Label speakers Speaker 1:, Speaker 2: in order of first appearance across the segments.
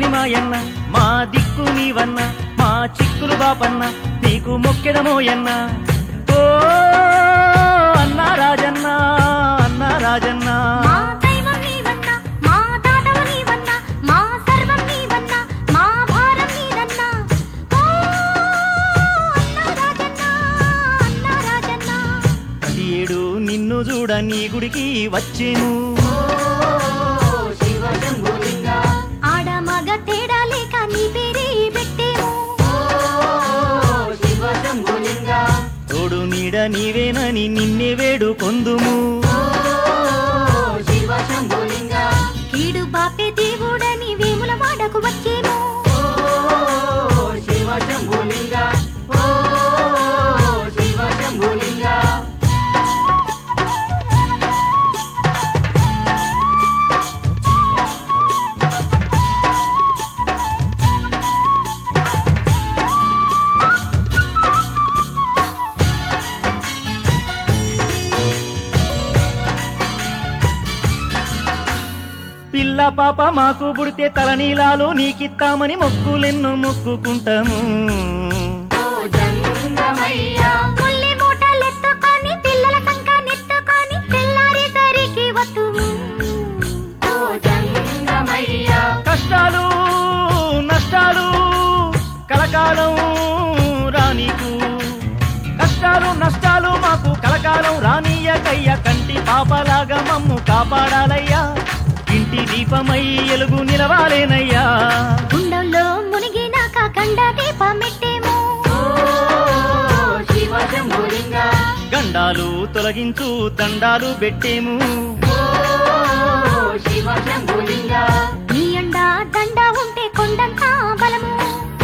Speaker 1: చక్కని మాయన్న మా దిక్కు నీవన్న మా చిక్కులు బాపన్న నీకు మొక్కెదమోయన్న ఓ అన్నా రాజన్న అన్నా రాజన్న
Speaker 2: మా దైవం నీవన్నా మా దాతవు నీవన్నా మా సర్వం నీవన్నా మా భారం నీదన్నా ఓ అన్నా రాజన్నా అన్నా రాజన్నా
Speaker 1: ప్రతి ఏడు నిన్ను చూడ నీ గుడికి వచ్చేను
Speaker 2: ఆడ మగ తేడా లేక నీ పేరే పెట్టేము
Speaker 1: తోడు నీడ నీవేనని నిన్నే వేడు కొందుము
Speaker 2: కీడు బాపే దేవుడని వేముల వాడకు వచ్చేము
Speaker 1: పిల్ల పాప మాకు పుడితే తలనీలాలు నీకిత్తామని మొక్కులెన్నో మొక్కుకుంటాము
Speaker 2: ముల్లి మూటలెత్తుకొని పిల్లల సంక నెత్తుకొని తెల్లారేసరికి వత్తుము
Speaker 1: కష్టాలు నష్టాలు కలకాలం రానీకు కష్టాలు నష్టాలు మాకు కలకాలం రానీయకయ్య కంటి పాపలాగా మమ్ము కాపాడాలయ్యా ఇంటి దీపమై ఎలుగు నిలవాలేనయ్యా
Speaker 2: గుండంలో మునిగినాక గండ దీపమెట్టేము
Speaker 1: గండాలు తొలగించు దండాలు పెట్టేము
Speaker 2: నీ అండ దండ ఉంటే కొండంత బలము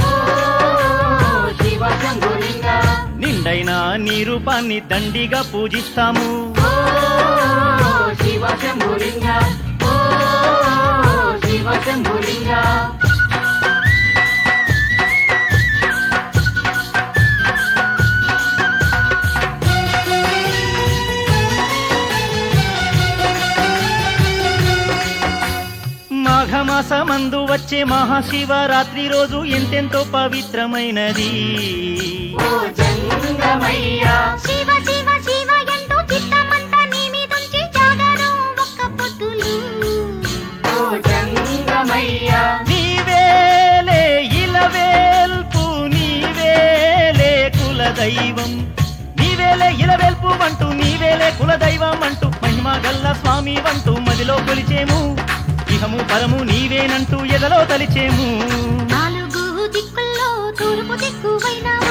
Speaker 1: నిండైన నీ రూపాన్ని దండిగా పూజిస్తాము మాఘమాసమందు వచ్చే మహాశివరాత్రి రోజు ఎంతెంతో పవిత్రమైనది
Speaker 2: శివ శివ శివ ఎంటూ చిత్తమంతా నీ మీదుంచి జాగరం ఒక్క పొద్దులు
Speaker 1: నీవేలే ఇలవేల్పు నీవేలే కులదైవం నీవేలే ఇలవేల్పు అంటూ నీవేలే కులదైవం అంటూ మహిమ గల్ల స్వామి వంటూ మదిలో కొలిచేము ఇహము పరము నీవేనంటూ ఎదలో తలిచేము
Speaker 2: నాలుగు దిక్కుల్లో తూర్పు దిక్కువైనావు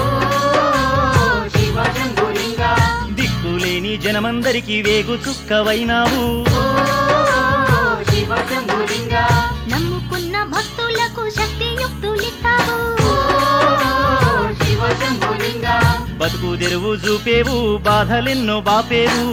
Speaker 1: దిక్కులేని జనమందరికి వేగు చుక్కవైనావు
Speaker 2: నమ్ముకున్న భక్తులకు శక్తి యుక్తులిస్తావు
Speaker 1: బతుకు తెరువు చూపేవు బాధలెన్నో బాపేవు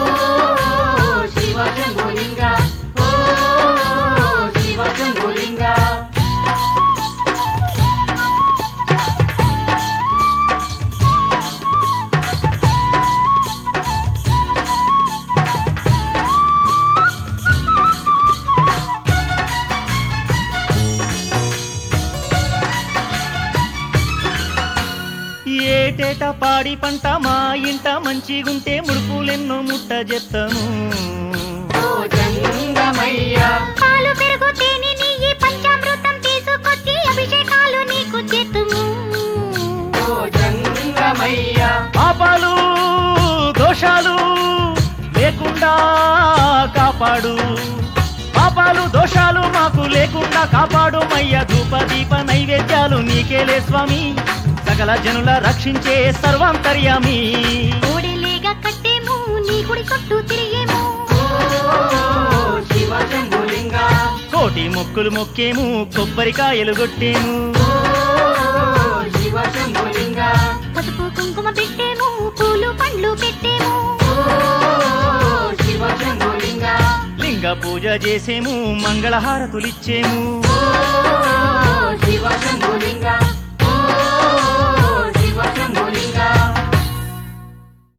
Speaker 1: ఏటేట పాడి పంట మా ఇంట మంచిగుంటే ముడుపులెన్నో ముట్ట చెప్తాము
Speaker 2: పాలు పెరుగు తేనె నెయ్యి పంచామృతం తీసుకొచ్చి అభిషేకాలు నీకు చేతుము
Speaker 1: పాపాలు దోషాలు లేకుండా కాపాడు పాపాలు దోషాలు మాకు లేకుండా కాపాడు మయ్య ధూప దీప నైవేద్యాలు నీకేలే స్వామి సకల జనుల రక్షించే సర్వాంతర్యామి
Speaker 2: కోడెలేగా కట్టేము నీ గుడి చుట్టూ తిరిగేము
Speaker 1: కోటి మొక్కులు మొక్కేము కొబ్బరికాయలు కొట్టేము
Speaker 2: పసుపు కుంకుమ పెట్టేము పూలు పండ్లు పెట్టేము
Speaker 1: లింగ పూజ చేసేము మంగళహారతులిచ్చేము